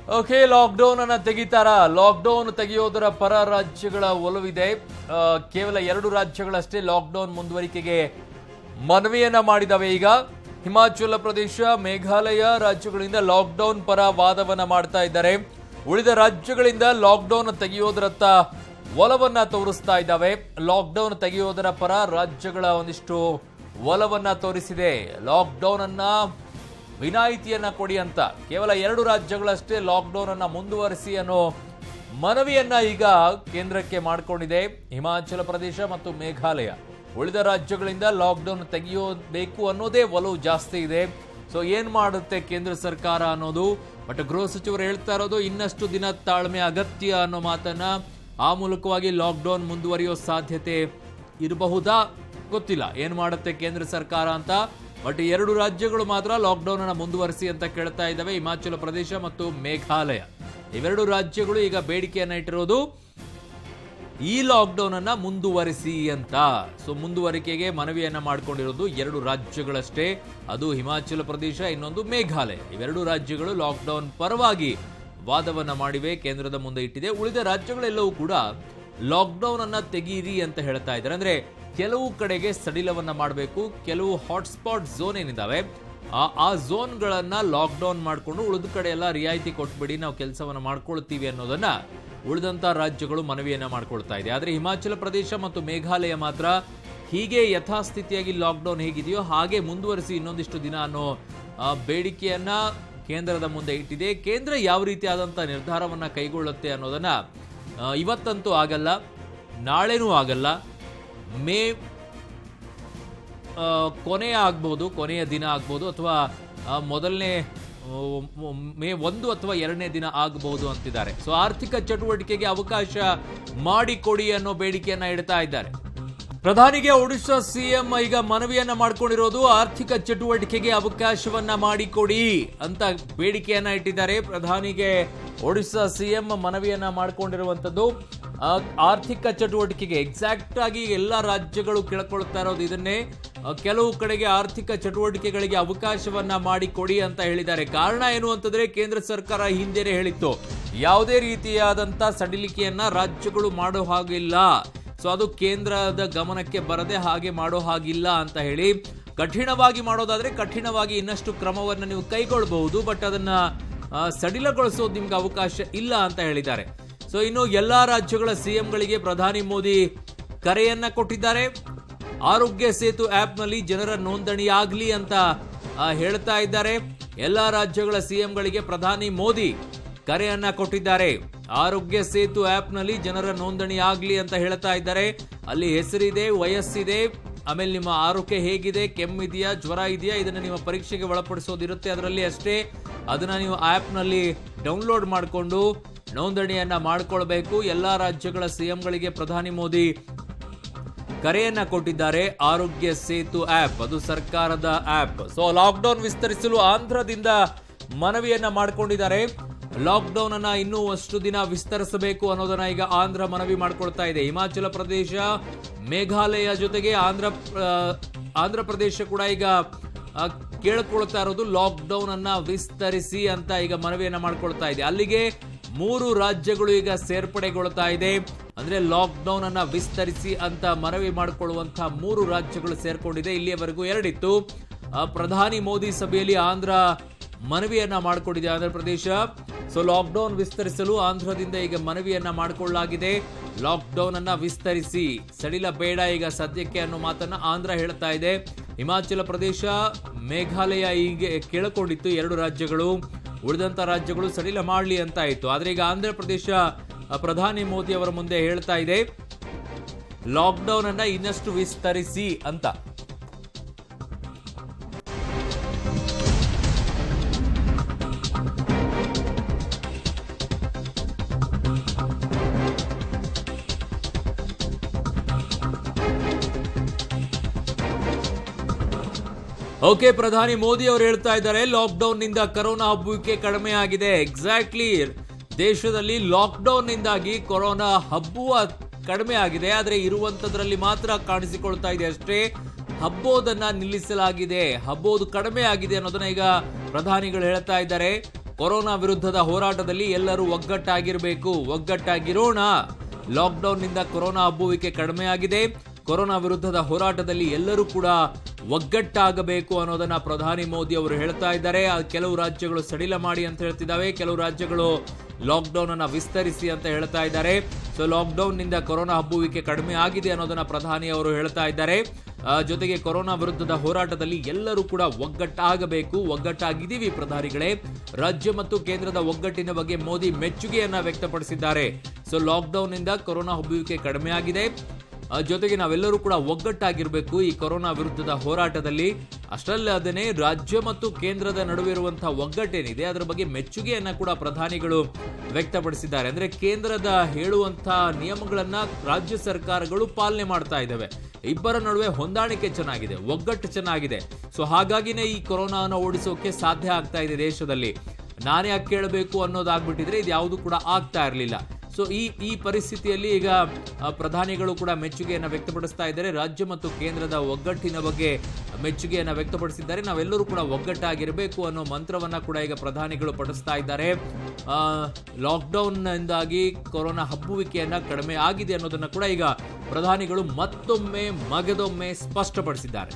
okay lockdown ಅನ್ನ ತೆಗಿತಾರ lockdown ತೆಗೆಯೋದರ ಪರ ರಾಜ್ಯಗಳ ಒಲವಿದೆ ಆ, ಕೇವಲ ಎರಡು ರಾಜ್ಯಗಳಷ್ಟೇ ಲಾಕ್ಡೌನ್ ಮುಂದುವರಿಕೆಗೆ ಮನವಿಯನ್ನ ಮಾಡಿದವೆ ಈಗ ಹಿಮಾಚಲ ಪ್ರದೇಶ ಮೇಘಾಲಯ ರಾಜ್ಯಗಳಿಂದ ಲಾಕ್ಡೌನ್ ಪರ ವಾದವನ್ನ ಮಾಡ್ತಾ ಇದ್ದಾರೆ ಉಳಿದ ರಾಜ್ಯಗಳಿಂದ ಲಾಕ್ಡೌನ್ ತೆಗೆಯೋದರತ್ತ ಒಲವನ್ನ ತೋರಿಸ್ತಾ ಇದ್ದಾವೆ ಲಾಕ್ಡೌನ್ ತೆಗೆಯೋದರ ಪರ ರಾಜ್ಯಗಳ ಒಂದಿಷ್ಟು ಒಲವನ್ನ ತೋರಿಸಿದೆ ಲಾಕ್ಡೌನ್ ಅನ್ನ ವಿನಾಯಿತಿಯನ್ನ ಕೊಡಿ ಅಂತ ಕೇವಲ ಎರಡು ರಾಜ್ಯಗಳಷ್ಟೇ ಲಾಕ್ಡೌನ್ ಅನ್ನ ಮುಂದುವರಿಸಿ ಅನ್ನೋ ಮನವಿಯನ್ನ ಈಗ ಕೇಂದ್ರಕ್ಕೆ ಮಾಡಿಕೊಂಡಿದೆ ಹಿಮಾಚಲ ಪ್ರದೇಶ ಮತ್ತು ಮೇಘಾಲಯ ಉಳಿದ ರಾಜ್ಯಗಳಿಂದ ಲಾಕ್ಡೌನ್ ತೆಗೆಯೋಬೇಕು ಅನ್ನೋದೇ ಒಲವು ಜಾಸ್ತಿ ಇದೆ ಸೊ ಏನ್ ಮಾಡುತ್ತೆ ಕೇಂದ್ರ ಸರ್ಕಾರ ಅನ್ನೋದು ಬಟ್ ಗೃಹ ಸಚಿವರು ಹೇಳ್ತಾ ಇರೋದು ಇನ್ನಷ್ಟು ದಿನ ತಾಳ್ಮೆ ಅಗತ್ಯ ಅನ್ನೋ ಮಾತನ್ನ ಆ ಮೂಲಕವಾಗಿ ಲಾಕ್ಡೌನ್ ಮುಂದುವರಿಯೋ ಸಾಧ್ಯತೆ ಇರಬಹುದಾ ಗೊತ್ತಿಲ್ಲ ಏನ್ ಮಾಡುತ್ತೆ ಕೇಂದ್ರ ಸರ್ಕಾರ ಅಂತ ಬಟ್ ಎರಡು ರಾಜ್ಯಗಳು ಮಾತ್ರ ಲಾಕ್ಡೌನ್ ಅನ್ನ ಮುಂದುವರಿಸಿ ಅಂತ ಕೇಳ್ತಾ ಇದ್ದಾವೆ ಹಿಮಾಚಲ ಪ್ರದೇಶ ಮತ್ತು ಮೇಘಾಲಯ ಇವೆರಡು ರಾಜ್ಯಗಳು ಈಗ ಬೇಡಿಕೆಯನ್ನ ಇಟ್ಟಿರೋದು ಈ ಲಾಕ್ಡೌನ್ ಅನ್ನ ಮುಂದುವರಿಸಿ ಅಂತ ಸೊ ಮುಂದುವರಿಕೆಗೆ ಮನವಿಯನ್ನ ಮಾಡ್ಕೊಂಡಿರೋದು ಎರಡು ರಾಜ್ಯಗಳಷ್ಟೇ ಅದು ಹಿಮಾಚಲ ಪ್ರದೇಶ ಇನ್ನೊಂದು ಮೇಘಾಲಯ ಇವೆರಡು ರಾಜ್ಯಗಳು ಲಾಕ್ಡೌನ್ ಪರವಾಗಿ ವಾದವನ್ನ ಮಾಡಿವೆ ಕೇಂದ್ರದ ಮುಂದೆ ಇಟ್ಟಿದೆ ಉಳಿದ ರಾಜ್ಯಗಳೆಲ್ಲವೂ ಕೂಡ ಲಾಕ್ಡೌನ್ ಅನ್ನ ತೆಗೀರಿ ಅಂತ ಹೇಳ್ತಾ ಇದ್ದಾರೆ ಅಂದ್ರೆ ಕೆಲವು ಕಡೆಗೆ ಸಡಿಲವನ್ನ ಮಾಡಬೇಕು ಕೆಲವು ಹಾಟ್ಸ್ಪಾಟ್ ಝೋನ್ ಏನಿದಾವೆ ಆ ಆ ಝೋನ್ಗಳನ್ನ ಲಾಕ್ಡೌನ್ ಮಾಡಿಕೊಂಡು ಉಳಿದ ಕಡೆ ಎಲ್ಲ ರಿಯಾಯಿತಿ ಕೊಟ್ಬಿಡಿ ನಾವು ಕೆಲಸವನ್ನ ಮಾಡ್ಕೊಳ್ತೀವಿ ಅನ್ನೋದನ್ನ ಉಳಿದಂತ ರಾಜ್ಯಗಳು ಮನವಿಯನ್ನ ಮಾಡ್ಕೊಳ್ತಾ ಇದೆ ಆದ್ರೆ ಹಿಮಾಚಲ ಪ್ರದೇಶ ಮತ್ತು ಮೇಘಾಲಯ ಮಾತ್ರ ಹೀಗೆ ಯಥಾಸ್ಥಿತಿಯಾಗಿ ಲಾಕ್ಡೌನ್ ಹೇಗಿದೆಯೋ ಹಾಗೆ ಮುಂದುವರಿಸಿ ಇನ್ನೊಂದಿಷ್ಟು ದಿನ ಅನ್ನೋ ಆ, ಬೇಡಿಕೆಯನ್ನ ಕೇಂದ್ರದ ಮುಂದೆ ಇಟ್ಟಿದೆ ಕೇಂದ್ರ ಯಾವ ರೀತಿಯಾದಂಥ ನಿರ್ಧಾರವನ್ನ ಕೈಗೊಳ್ಳುತ್ತೆ ಅನ್ನೋದನ್ನ ಆ, ಇವತ್ತಂತೂ ಆಗಲ್ಲ ನಾಳೆನೂ ಆಗಲ್ಲ ಮೇ ಆ, ಕೊನೆಯ ಆಗ್ಬೋದು ಕೊನೆಯ ದಿನ ಆಗ್ಬೋದು ಅಥವಾ ಆ, ಮೊದಲನೇ ಆ, ಮ- ಮೇ ಒಂದು ಅಥವಾ ಎರಡನೇ ದಿನ ಆಗಬಹುದು ಅಂತಿದ್ದಾರೆ ಸೊ ಆರ್ಥಿಕ ಚಟುವಟಿಕೆಗೆ ಅವಕಾಶ ಮಾಡಿಕೊಡಿ ಅನ್ನೋ ಬೇಡಿಕೆಯನ್ನ ಇಡ್ತಾ ಇದ್ದಾರೆ ಪ್ರಧಾನಿಗೆ ಒಡಿಶಾ ಸಿಎಂ ಈಗ ಮನವಿಯನ್ನ ಮಾಡ್ಕೊಂಡಿರೋದು ಆರ್ಥಿಕ ಚಟುವಟಿಕೆಗೆ ಅವಕಾಶವನ್ನ ಮಾಡಿಕೊಡಿ ಅಂತ ಬೇಡಿಕೆಯನ್ನ ಇಟ್ಟಿದ್ದಾರೆ ಪ್ರಧಾನಿಗೆ ಒಡಿಶಾ ಸಿಎಂ ಮನವಿಯನ್ನ ಮಾಡ್ಕೊಂಡಿರುವಂತದ್ದು ಆ, ಆರ್ಥಿಕ ಚಟುವಟಿಕೆಗೆ ಎಕ್ಸಾಕ್ಟ್ ಆಗಿ ಎಲ್ಲ ರಾಜ್ಯಗಳು ಕೇಳ್ಕೊಳ್ತಾ ಇರೋದು ಇದನ್ನೇ ಆ, ಕೆಲವು ಕಡೆಗೆ ಆರ್ಥಿಕ ಚಟುವಟಿಕೆಗಳಿಗೆ ಅವಕಾಶವನ್ನ ಮಾಡಿಕೊಡಿ ಅಂತ ಹೇಳಿದ್ದಾರೆ ಕಾರಣ ಏನು ಅಂತಂದ್ರೆ ಕೇಂದ್ರ ಸರ್ಕಾರ ಹಿಂದೆನೆ ಹೇಳಿತ್ತು ಯಾವುದೇ ರೀತಿಯಾದಂತ ಸಡಿಲಿಕೆಯನ್ನ ರಾಜ್ಯಗಳು ಮಾಡೋ ಹಾಗಿಲ್ಲ ಸೊ ಅದು ಕೇಂದ್ರದ ಗಮನಕ್ಕೆ ಬರದೆ ಹಾಗೆ ಮಾಡೋ ಹಾಗಿಲ್ಲ ಅಂತ ಹೇಳಿ ಕಠಿಣವಾಗಿ ಮಾಡೋದಾದ್ರೆ ಕಠಿಣವಾಗಿ ಇನ್ನಷ್ಟು ಕ್ರಮವನ್ನು ನೀವು ಕೈಗೊಳ್ಳಬಹುದು ಬಟ್ ಅದನ್ನ ಆ, ಸಡಿಲಗೊಳಿಸೋದು ನಿಮ್ಗೆ ಅವಕಾಶ ಇಲ್ಲ ಅಂತ ಹೇಳಿದ್ದಾರೆ ಸೊ ಇನ್ನು ಎಲ್ಲಾ ರಾಜ್ಯಗಳ ಸಿಎಂಗಳಿಗೆ ಪ್ರಧಾನಿ ಮೋದಿ ಕರೆಯನ್ನ ಕೊಟ್ಟಿದ್ದಾರೆ ಆರೋಗ್ಯ ಸೇತು ಆಪ್ನಲ್ಲಿ ಜನರ ನೋಂದಣಿ ಆಗ್ಲಿ ಅಂತ ಆ, ಹೇಳ್ತಾ ಇದ್ದಾರೆ ಎಲ್ಲಾ ರಾಜ್ಯಗಳ ಸಿಎಂಗಳಿಗೆ ಪ್ರಧಾನಿ ಮೋದಿ ಕರೆಯನ್ನ ಕೊಟ್ಟಿದ್ದಾರೆ ಆರೋಗ್ಯ ಸೇತು ಆಪ್ನಲ್ಲಿ ಜನರ ನೋಂದಣಿ ಆಗ್ಲಿ ಅಂತ ಹೇಳ್ತಾ ಇದ್ದಾರೆ ಅಲ್ಲಿ ಹೆಸರಿದೆ ವಯಸ್ಸಿದೆ ಆಮೇಲೆ ನಿಮ್ಮ ಆರೋಗ್ಯ ಹೇಗಿದೆ ಕೆಮ್ಮಿದೆಯಾ ಜ್ವರ ಇದೆಯಾ ಇದನ್ನ ನಿಮ್ಮ ಪರೀಕ್ಷೆಗೆ ಒಳಪಡಿಸೋದಿರುತ್ತೆ ಅದರಲ್ಲಿ ಅಷ್ಟೇ ಅದನ್ನ ನೀವು ಆಪ್ನಲ್ಲಿ ಡೌನ್ಲೋಡ್ ಮಾಡಿಕೊಂಡು ನೋಂದಣಿಯನ್ನ ಮಾಡ್ಕೊಳ್ಬೇಕು ಎಲ್ಲಾ ರಾಜ್ಯಗಳ ಸಿಎಂಗಳಿಗೆ ಪ್ರಧಾನಿ ಮೋದಿ ಕರೆಯನ್ನ ಕೊಟ್ಟಿದ್ದಾರೆ ಆರೋಗ್ಯ ಸೇತು ಆಪ್ ಅದು ಸರ್ಕಾರದ ಆಪ್ ಸೊ ಲಾಕ್ಡೌನ್ ವಿಸ್ತರಿಸಲು ಆಂಧ್ರದಿಂದ ಮನವಿಯನ್ನ ಮಾಡಿಕೊಂಡಿದ್ದಾರೆ ಲಾಕ್ಡೌನ್ ಅನ್ನ ಇನ್ನೂ ಅಷ್ಟು ದಿನ ವಿಸ್ತರಿಸಬೇಕು ಅನ್ನೋದನ್ನ ಈಗ ಆಂಧ್ರ ಮನವಿ ಮಾಡ್ಕೊಳ್ತಾ ಇದೆ ಹಿಮಾಚಲ ಪ್ರದೇಶ ಮೇಘಾಲಯ ಜೊತೆಗೆ ಆಂಧ್ರ ಆ, ಆಂಧ್ರ ಪ್ರದೇಶ ಕೂಡ ಈಗ ಆ, ಕೇಳ್ಕೊಳ್ತಾ ಇರೋದು ಲಾಕ್ಡೌನ್ ಅನ್ನ ವಿಸ್ತರಿಸಿ ಅಂತ ಈಗ ಮನವಿಯನ್ನ ಮಾಡ್ಕೊಳ್ತಾ ಇದೆ ಅಲ್ಲಿಗೆ ಮೂರು ರಾಜ್ಯಗಳು ಈಗ ಸೇರ್ಪಡೆಗೊಳ್ತಾ ಇದೆ ಅಂದ್ರೆ ಲಾಕ್ ಡೌನ್ ಅನ್ನ ವಿಸ್ತರಿಸಿ ಅಂತ ಮನವಿ ಮಾಡಿಕೊಳ್ಳುವಂತಹ ಮೂರು ರಾಜ್ಯಗಳು ಸೇರ್ಕೊಂಡಿದೆ ಇಲ್ಲಿಯವರೆಗೂ ಎರಡಿತ್ತು ಆ, ಪ್ರಧಾನಿ ಮೋದಿ ಸಭೆಯಲ್ಲಿ ಆಂಧ್ರ ಮನವಿಯನ್ನ ಮಾಡಿಕೊಂಡಿದೆ ಆಂಧ್ರ ಪ್ರದೇಶ ಸೊ ಲಾಕ್ ಡೌನ್ ವಿಸ್ತರಿಸಲು ಆಂಧ್ರದಿಂದ ಈಗ ಮನವಿಯನ್ನ ಮಾಡಿಕೊಳ್ಳಲಾಗಿದೆ ಲಾಕ್ ಡೌನ್ ಅನ್ನ ವಿಸ್ತರಿಸಿ ಸಡಿಲ ಬೇಡ ಈಗ ಸದ್ಯಕ್ಕೆ ಅನ್ನೋ ಮಾತನ್ನ ಆಂಧ್ರ ಹೇಳ್ತಾ ಇದೆ ಹಿಮಾಚಲ ಪ್ರದೇಶ ಮೇಘಾಲಯ ಹೀಗೆ ಕೇಳಿಕೊಂಡಿತ್ತು ಎರಡು ರಾಜ್ಯಗಳು ಉಳಿದಂತ ರಾಜ್ಯಗಳು ಸಡಿಲ ಮಾಡಲಿ ಅಂತ ಆಯ್ತು ಆದ್ರೆ ಈಗ ಆಂಧ್ರ ಪ್ರದೇಶ ಆ, ಪ್ರಧಾನಿ ಮೋದಿ ಅವರ ಮುಂದೆ ಹೇಳ್ತಾ ಇದೆ ಲಾಕ್ಡೌನ್ ಅನ್ನ ಇನ್ನಷ್ಟು ವಿಸ್ತರಿಸಿ ಅಂತ ಓಕೆ ಪ್ರಧಾನಿ ಮೋದಿ ಅವರು ಹೇಳ್ತಾ ಇದ್ದಾರೆ ಲಾಕ್ಡೌನ್ ನಿಂದ ಕರೋನಾ ಹಬ್ಬುವಿಕೆ ಕಡಿಮೆ ಆಗಿದೆ ಎಕ್ಸಾಕ್ಟ್ಲಿ ದೇಶದಲ್ಲಿ ಲಾಕ್ಡೌನ್ ನಿಂದಾಗಿ ಕೊರೋನಾ ಹಬ್ಬುವ ಕಡಿಮೆ ಆಗಿದೆ ಆದರೆ ಇರುವಂತದ್ರಲ್ಲಿ ಮಾತ್ರ ಕಾಣಿಸಿಕೊಳ್ತಾ ಇದೆ ಅಷ್ಟೇ ಹಬ್ಬೋದನ್ನ ನಿಲ್ಲಿಸಲಾಗಿದೆ ಹಬ್ಬೋದು ಕಡಿಮೆ ಆಗಿದೆ ಅನ್ನೋದನ್ನ ಈಗ ಪ್ರಧಾನಿಗಳು ಹೇಳ್ತಾ ಇದ್ದಾರೆ ಕೊರೋನಾ ವಿರುದ್ಧದ ಹೋರಾಟದಲ್ಲಿ ಎಲ್ಲರೂ ಒಗ್ಗಟ್ಟಾಗಿರಬೇಕು ಒಗ್ಗಟ್ಟಾಗಿರೋಣ ಲಾಕ್ಡೌನ್ನಿಂದ ಕೊರೋನಾ ಹಬ್ಬುವಿಕೆ ಕಡಿಮೆಯಾಗಿದೆ ಕೊರೋನಾ ವಿರುದ್ಧದ ಹೋರಾಟದಲ್ಲಿ ಎಲ್ಲರೂ ಕೂಡ ಒಗ್ಗಟ್ಟಾಗಬೇಕು ಅನ್ನೋದನ್ನ ಪ್ರಧಾನಿ ಮೋದಿ ಅವರು ಹೇಳ್ತಾ ಇದ್ದಾರೆ ಆ ಕೆಲವು ರಾಜ್ಯಗಳು ಸಡಿಲ ಮಾಡಿ ಅಂತ ಹೇಳ್ತಿದ್ದಾವೆ ಕೆಲವು ರಾಜ್ಯಗಳು ಲಾಕ್ಡೌನ್ ಅನ್ನ ವಿಸ್ತರಿಸಿ ಅಂತ ಹೇಳ್ತಾ ಇದ್ದಾರೆ ಸೊ ಲಾಕ್ಡೌನ್ ನಿಂದ ಕೊರೋನಾ ಹಬ್ಬುವಿಕೆ ಕಡಿಮೆ ಆಗಿದೆ ಅನ್ನೋದನ್ನ ಪ್ರಧಾನಿ ಅವರು ಹೇಳ್ತಾ ಇದ್ದಾರೆ ಆ, ಜೊತೆಗೆ ಕೊರೋನಾ ವಿರುದ್ಧದ ಹೋರಾಟದಲ್ಲಿ ಎಲ್ಲರೂ ಕೂಡ ಒಗ್ಗಟ್ಟಾಗಬೇಕು ಒಗ್ಗಟ್ಟಾಗಿದ್ದೀವಿ ಪ್ರಧಾನಿಗಳೇ ರಾಜ್ಯ ಮತ್ತು ಕೇಂದ್ರದ ಒಗ್ಗಟ್ಟಿನ ಬಗ್ಗೆ ಮೋದಿ ಮೆಚ್ಚುಗೆಯನ್ನ ವ್ಯಕ್ತಪಡಿಸಿದ್ದಾರೆ ಸೊ ಲಾಕ್ಡೌನ್ ನಿಂದ ಕೊರೋನಾ ಹಬ್ಬುವಿಕೆ ಕಡಿಮೆ ಆಗಿದೆ ಆ, ಜೊತೆಗೆ ನಾವೆಲ್ಲರೂ ಕೂಡ ಒಗ್ಗಟ್ಟಾಗಿರಬೇಕು ಈ ಕೊರೋನಾ ವಿರುದ್ಧದ ಹೋರಾಟದಲ್ಲಿ ಅಷ್ಟಲ್ಲದೇ ರಾಜ್ಯ ಮತ್ತು ಕೇಂದ್ರದ ನಡುವೆ ಇರುವಂತಹ ಒಗ್ಗಟ್ಟೇನಿದೆ ಅದರ ಬಗ್ಗೆ ಮೆಚ್ಚುಗೆಯನ್ನ ಕೂಡ ಪ್ರಧಾನಿಗಳು ವ್ಯಕ್ತಪಡಿಸಿದ್ದಾರೆ ಅಂದ್ರೆ ಕೇಂದ್ರದ ಹೇಳುವಂತಹ ನಿಯಮಗಳನ್ನ ರಾಜ್ಯ ಸರ್ಕಾರಗಳು ಪಾಲನೆ ಮಾಡ್ತಾ ಇದ್ದಾವೆ ಇಬ್ಬರ ನಡುವೆ ಹೊಂದಾಣಿಕೆ ಚೆನ್ನಾಗಿದೆ ಒಗ್ಗಟ್ಟು ಚೆನ್ನಾಗಿದೆ ಸೊ ಹಾಗಾಗಿನೇ ಈ ಕೊರೋನಾನ ಓಡಿಸೋಕೆ ಸಾಧ್ಯ ಆಗ್ತಾ ಇದೆ ದೇಶದಲ್ಲಿ ನಾನೇ ಯಾಕೆ ಕೇಳಬೇಕು ಅನ್ನೋದಾಗ್ಬಿಟ್ಟಿದ್ರೆ ಇದು ಯಾವುದು ಕೂಡ ಆಗ್ತಾ ಇರಲಿಲ್ಲ ಸೊ ಈ ಈ ಪರಿಸ್ಥಿತಿಯಲ್ಲಿ ಈಗ ಆ, ಪ್ರಧಾನಿಗಳು ಕೂಡ ಮೆಚ್ಚುಗೆಯನ್ನು ವ್ಯಕ್ತಪಡಿಸ್ತಾ ಇದ್ದಾರೆ ರಾಜ್ಯ ಮತ್ತು ಕೇಂದ್ರದ ಒಗ್ಗಟ್ಟಿನ ಬಗ್ಗೆ ಮೆಚ್ಚುಗೆಯನ್ನು ವ್ಯಕ್ತಪಡಿಸಿದ್ದಾರೆ ನಾವೆಲ್ಲರೂ ಕೂಡ ಒಗ್ಗಟ್ಟಾಗಿರಬೇಕು ಅನ್ನೋ ಮಂತ್ರವನ್ನ ಕೂಡ ಈಗ ಪ್ರಧಾನಿಗಳು ಪಡಿಸ್ತಾ ಇದ್ದಾರೆ ಆ, ಲಾಕ್ಡೌನ್ನಿಂದಾಗಿ ಕೊರೋನಾ ಹಬ್ಬುವಿಕೆಯನ್ನ ಕಡಿಮೆ ಆಗಿದೆ ಅನ್ನೋದನ್ನ ಕೂಡ ಈಗ ಪ್ರಧಾನಿಗಳು ಮತ್ತೊಮ್ಮೆ ಮಗದೊಮ್ಮೆ ಸ್ಪಷ್ಟಪಡಿಸಿದ್ದಾರೆ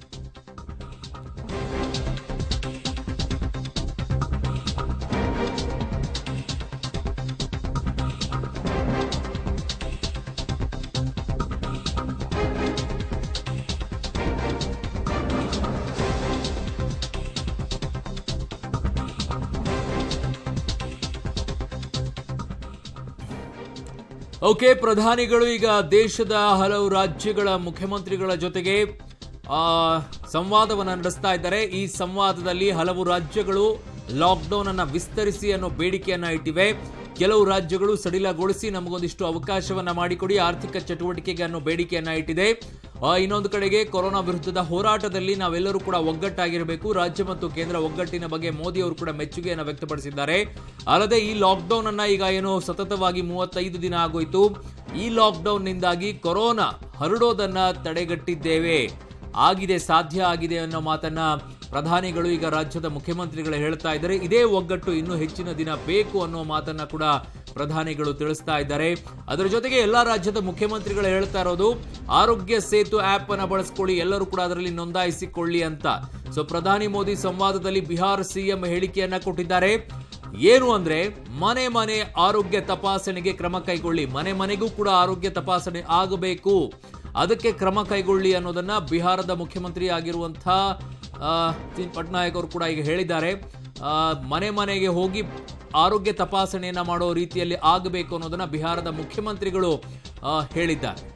ಓಕೆ ಪ್ರಧಾನಿಗಳು ಈಗ ದೇಶದ ಹಲವು ರಾಜ್ಯಗಳ ಮುಖ್ಯಮಂತ್ರಿಗಳ ಜೊತೆಗೆ ಆ, ಸಂವಾದವನ್ನ ನಡೆಸ್ತಾ ಇದ್ದಾರೆ ಈ ಸಂವಾದದಲ್ಲಿ ಹಲವು ರಾಜ್ಯಗಳು ಲಾಕ್ಡೌನ್ ಅನ್ನ ವಿಸ್ತರಿಸಿ ಅನ್ನೋ ಬೇಡಿಕೆಯನ್ನ ಇಟ್ಟಿವೆ ಕೆಲವು ರಾಜ್ಯಗಳು ಸಡಿಲಗೊಳಿಸಿ ನಮಗೊಂದಿಷ್ಟು ಅವಕಾಶವನ್ನ ಮಾಡಿಕೊಡಿ ಆರ್ಥಿಕ ಚಟುವಟಿಕೆಗೆ ಅನ್ನೋ ಬೇಡಿಕೆಯನ್ನ ಇಟ್ಟಿದೆ ಆ, ಇನ್ನೊಂದು ಕಡೆಗೆ ಕೊರೋನಾ ವಿರುದ್ಧದ ಹೋರಾಟದಲ್ಲಿ ನಾವೆಲ್ಲರೂ ಕೂಡ ಒಗ್ಗಟ್ಟಾಗಿರಬೇಕು ರಾಜ್ಯ ಮತ್ತು ಕೇಂದ್ರ ಒಗ್ಗಟ್ಟಿನ ಬಗ್ಗೆ ಮೋದಿ ಅವರು ಕೂಡ ಮೆಚ್ಚುಗೆಯನ್ನು ವ್ಯಕ್ತಪಡಿಸಿದ್ದಾರೆ ಅಲ್ಲದೆ ಈ ಲಾಕ್ಡೌನ್ ಅನ್ನ ಈಗ ಏನು ಸತತವಾಗಿ ಮೂವತ್ತೈದು ದಿನ ಆಗೋಯ್ತು ಈ ಲಾಕ್ಡೌನ್ ನಿಂದಾಗಿ ಕೊರೋನಾ ಹರಡೋದನ್ನ ತಡೆಗಟ್ಟಿದ್ದೇವೆ ಆಗಿದೆ ಸಾಧ್ಯ ಆಗಿದೆ ಅನ್ನೋ ಮಾತನ್ನ ಪ್ರಧಾನಿಗಳು ಈಗ ರಾಜ್ಯದ ಮುಖ್ಯಮಂತ್ರಿಗಳು ಹೇಳ್ತಾ ಇದ್ದಾರೆ ಇದೇ ಒಗ್ಗಟ್ಟು ಇನ್ನೂ ಹೆಚ್ಚಿನ ದಿನ ಬೇಕು ಅನ್ನೋ ಮಾತನ್ನ ಕೂಡ ಪ್ರಧಾನಿಗಳು ತಿಳಿಸ್ತಾ ಇದ್ದಾರೆ ಅದರ ಜೊತೆಗೆ ಎಲ್ಲಾ ರಾಜ್ಯದ ಮುಖ್ಯಮಂತ್ರಿಗಳು ಹೇಳ್ತಾ ಇರೋದು ಆರೋಗ್ಯ ಸೇತು ಆಪ್ ಅನ್ನ ಬಳಸ್ಕೊಳ್ಳಿ ಎಲ್ಲರೂ ಕೂಡ ಅದರಲ್ಲಿ ನೋಂದಾಯಿಸಿಕೊಳ್ಳಿ ಅಂತ ಸೊ ಪ್ರಧಾನಿ ಮೋದಿ ಸಂವಾದದಲ್ಲಿ ಬಿಹಾರ ಸಿಎಂ ಹೇಳಿಕೆಯನ್ನ ಕೊಟ್ಟಿದ್ದಾರೆ ಏನು ಅಂದ್ರೆ ಮನೆ ಮನೆ ಆರೋಗ್ಯ ತಪಾಸಣೆಗೆ ಕ್ರಮ ಕೈಗೊಳ್ಳಿ ಮನೆ ಮನೆಗೂ ಕೂಡ ಆರೋಗ್ಯ ತಪಾಸಣೆ ಆಗಬೇಕು ಅದಕ್ಕೆ ಕ್ರಮ ಕೈಗೊಳ್ಳಿ ಅನ್ನೋದನ್ನ ಬಿಹಾರದ ಮುಖ್ಯಮಂತ್ರಿ ಆಗಿರುವಂತಹ ಆ, ಸಿ ಪಟ್ನಾಯಕ್ ಅವರು ಕೂಡ ಈಗ ಹೇಳಿದ್ದಾರೆ ಆ, ಮನೆ ಮನೆಗೆ ಹೋಗಿ ಆರೋಗ್ಯ ತಪಾಸಣೆಯನ್ನ ಮಾಡೋ ರೀತಿಯಲ್ಲಿ ಆಗಬೇಕು ಅನ್ನೋದನ್ನ ಬಿಹಾರದ ಮುಖ್ಯಮಂತ್ರಿಗಳು ಆ, ಹೇಳಿದ್ದಾರೆ